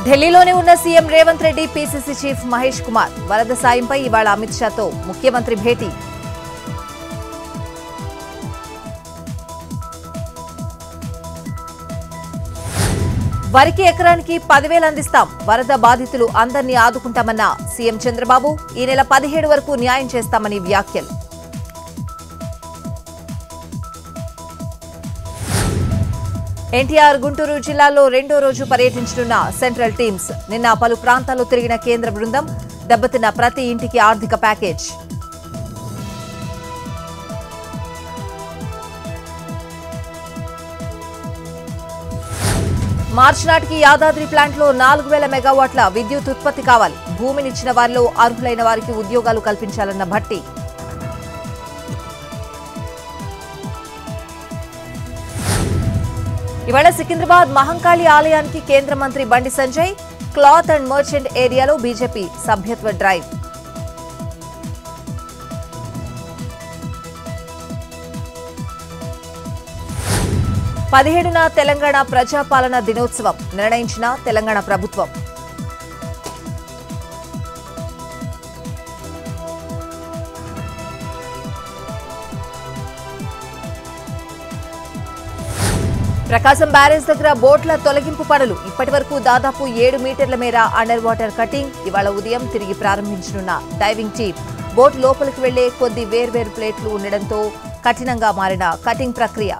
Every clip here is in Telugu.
ఢిల్లీలోనే ఉన్న CM Revanth Reddy PCC chief Mahesh Kumar వరద సాయంపై ఇవాళ అమిత్ షాతో ముఖ్యమంత్రి భేటీ వరికి ఎకరానికి పదివేలు అందిస్తాం వరద బాధితులు అందరినీ ఆదుకుంటామన్న సీఎం చంద్రబాబు ఈ నెల పదిహేడు వరకు న్యాయం చేస్తామని వ్యాఖ్యలు ఎన్టీఆర్ గుంటూరు జిల్లాలో రెండో రోజు పర్యటించనున్న సెంట్రల్ టీమ్స్ నిన్న పలు ప్రాంతాల్లో తిరిగిన కేంద్ర బృందం దెబ్బతిన్న ప్రతి ఇంటికి ఆర్థిక ప్యాకేజ్ మార్చి నాటికి యాదాద్రి ప్లాంట్లో నాలుగు వేల మెగావాట్ల విద్యుత్ ఉత్పత్తి కావాలి భూమినిచ్చిన వారిలో అర్హులైన వారికి ఉద్యోగాలు కల్పించాలన్న భట్టి ఇవాళ సికింద్రాబాద్ మహంకాళి ఆలయానికి కేంద్ర మంత్రి Bandi Sanjay cloth and merchant ఏరియాలో బీజేపీ సభ్యత్వ డ్రైవ్ పదిహేడున తెలంగాణ ప్రజాపాలన దినోత్సవం నిర్ణయించిన తెలంగాణ ప్రభుత్వం ప్రకాశం బ్యారేజ్ దగ్గర బోట్ల తొలగింపు పనులు ఇప్పటి వరకు దాదాపు ఏడు మీటర్ల మేర అండర్ వాటర్ కటింగ్ ఇవాళ ఉదయం తిరిగి ప్రారంభించనున్న డైవింగ్ టీం బోట్ లోపలికి వెళ్లే కొద్ది వేర్వేరు ప్లేట్లు ఉండడంతో కఠినంగా మారిన కటింగ్ ప్రక్రియ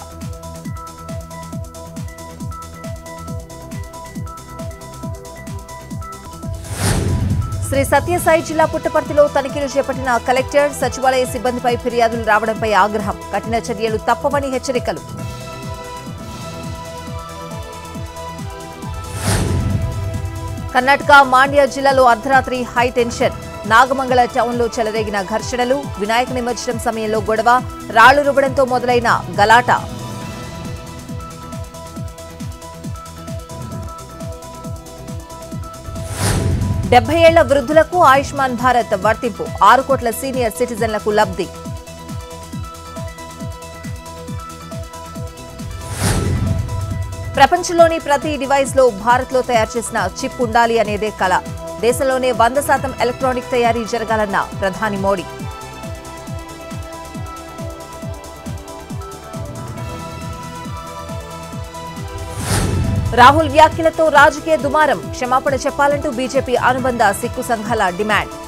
శ్రీ సత్యసాయి జిల్లా పుట్టపర్తిలో తనిఖీలు చేపట్టిన కలెక్టర్ సచివాలయ సిబ్బందిపై ఫిర్యాదులు రావడంపై ఆగ్రహం కఠిన చర్యలు తప్పవని హెచ్చరికలు కర్ణాటక మాండ్య జిల్లాలో అర్ధరాత్రి హై టెన్షన్ నాగమంగళ టౌన్లో చెలరేగిన ఘర్షణలు వినాయక నిమజ్జనం సమయంలో గొడవ రాళ్లు రువ్వడంతో మొదలైన గలాట డెబ్బై ఏళ్ల వృద్ధులకు ఆయుష్మాన్ భారత్ వర్తింపు ఆరు కోట్ల సీనియర్ సిటిజన్లకు లబ్ధి ప్రపంచంలోని ప్రతి డివైస్ లో భారత్ లో తయారు చేసిన చిప్ ఉండాలి అనేదే కళ దేశంలోనే వంద శాతం ఎలక్ట్రానిక్ తయారీ జరగాలన్న ప్రధాని మోడీ రాహుల్ వ్యాఖ్యలతో రాజకీయ దుమారం క్షమాపణ చెప్పాలంటూ బీజేపీ అనుబంధ సిక్కు సంఘాల డిమాండ్